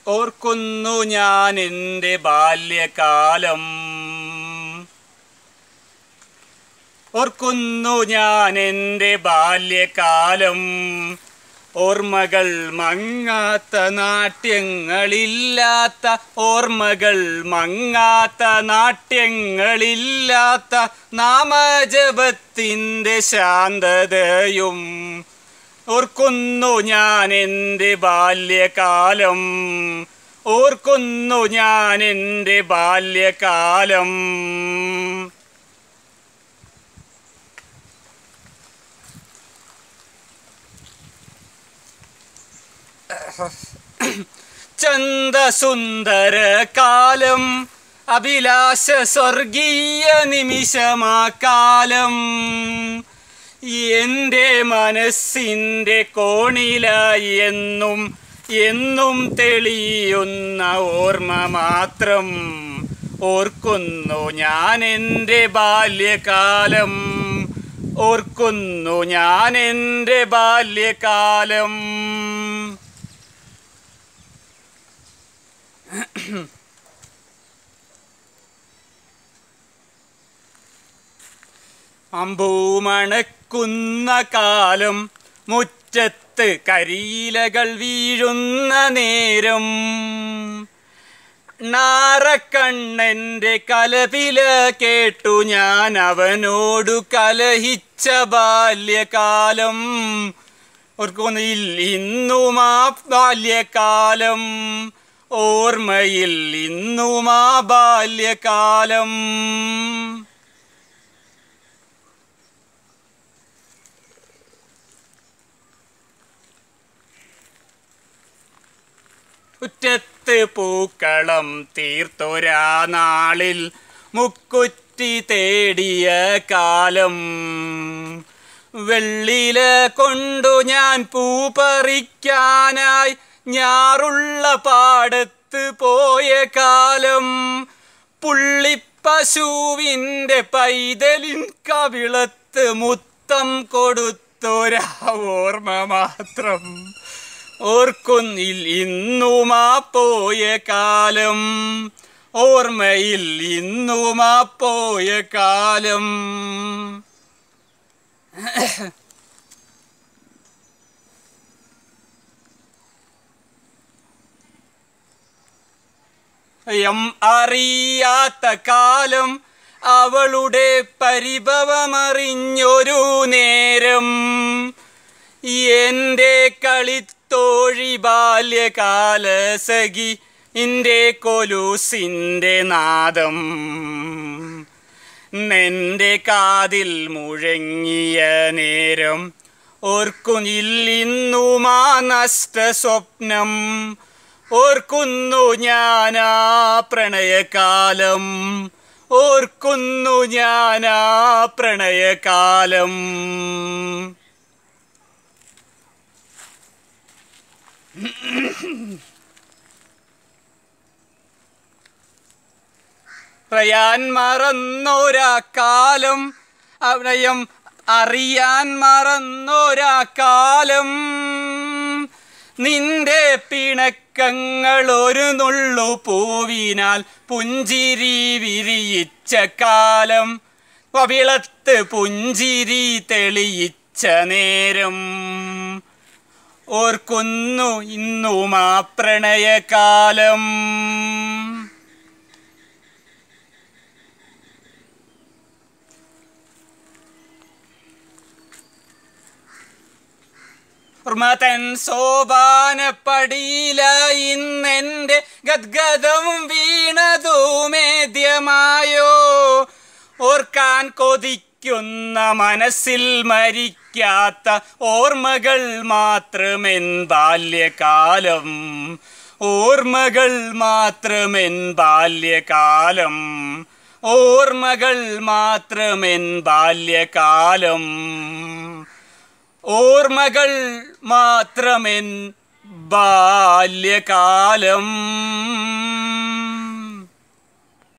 ഓർക്കുന്നു ഞാൻ എൻ്റെ ബാല്യകാലം ഓർക്കുന്നു ഞാൻ എൻ്റെ ബാല്യകാലം ഓർമ്മകൾ മങ്ങാത്ത നാട്യങ്ങളില്ലാത്ത ഓർമ്മകൾ മങ്ങാത്ത നാട്യങ്ങളില്ലാത്ത നാമജപത്തിൻ്റെ ശാന്തതയും ഓർക്കുന്നു ഞാൻ എൻ്റെ ബാല്യകാലം ഓർക്കുന്നു ഞാൻ എൻ്റെ ബാല്യകാലം ചന്തസുന്ദര കാലം അഭിലാഷ സ്വർഗീയ നിമിഷമാ കാലം എൻ്റെ മനസ്സിൻ്റെ കോണിലായി എന്നും എന്നും തെളിയുന്ന ഓർമ്മ മാത്രം ഓർക്കുന്നു ഞാൻ എൻ്റെ ബാല്യകാലം ഓർക്കുന്നു ഞാൻ എൻ്റെ ബാല്യകാലം അമ്പൂമണക്കുന്ന കാലം മുറ്റത്ത് കരിയിലകൾ വീഴുന്ന നേരം നാറക്കണ്ണന്റെ കലപില കേട്ടു ഞാൻ അവനോടു കലഹിച്ച ബാല്യകാലം ഓർക്കുന്നിൽ ഇന്നും ആ ബാല്യകാലം ഓർമ്മയിൽ ഇന്നും ആ ബാല്യകാലം മുറ്റത്ത് പൂക്കളം തീർത്തൊരാ നാളിൽ മുക്കുറ്റി തേടിയ കാലം വെള്ളില കൊണ്ടു ഞാൻ പൂ പറിക്കാനായി ഞാറുള്ള പാടത്ത് പോയ കാലം പുള്ളിപ്പശുവിൻ്റെ പൈതലിൻ കവിളത്ത് മുത്തം കൊടുത്തൊരാ ഓർമ്മ മാത്രം ഓർക്കുന്നിൽ ഇന്നുമാ പോയ കാലം ഓർമ്മയിൽ ഇന്നുമാ പോയ കാലം യം അറിയാത്ത കാലം അവളുടെ പരിഭവമറിഞ്ഞൊരു നേരം എൻ്റെ കളിത്തോഴി ബാല്യകാല സഖി എൻ്റെ കൊലൂസിൻ്റെ നാദം നിന്റെ കാതിൽ മുഴങ്ങിയ നേരം ഓർക്കുന്നില്ലിന്നുമാ നഷ്ട സ്വപ്നം ഓർക്കുന്നു ഞാനാ പ്രണയകാലം ഓർക്കുന്നു ഞാനാ പ്രണയകാലം പറയാൻ മറന്നൊരാ കാലം അവനയം അറിയാൻ മറന്നൊരാ കാലം നിന്റെ പിണക്കങ്ങൾ ഒരു നുള്ളു പൂവിനാൽ പുഞ്ചിരി വിരിയിച്ച കാലം കവിളത്ത് പുഞ്ചിരി തെളിയിച്ച നേരം ഓർക്കുന്നു ഇന്നുമാ പ്രണയകാലം തൻ സോപാനപ്പടിയിലായി ഇന്നെന്റെ ഗദ്ഗതം വീണതുമേദ്യമായോ ഓർക്കാൻ കൊതിക്കുന്ന മനസ്സിൽ മരിക്കാത്ത ഓർമ്മകൾ മാത്രമെൻ ബാല്യകാലം ഓർമ്മകൾ മാത്രമെൻ ബാല്യകാലം ഓർമ്മകൾ മാത്രമെൻ ബാല്യകാലം ഓർമ്മകൾ മാത്രമെൻ ബാല്യകാലം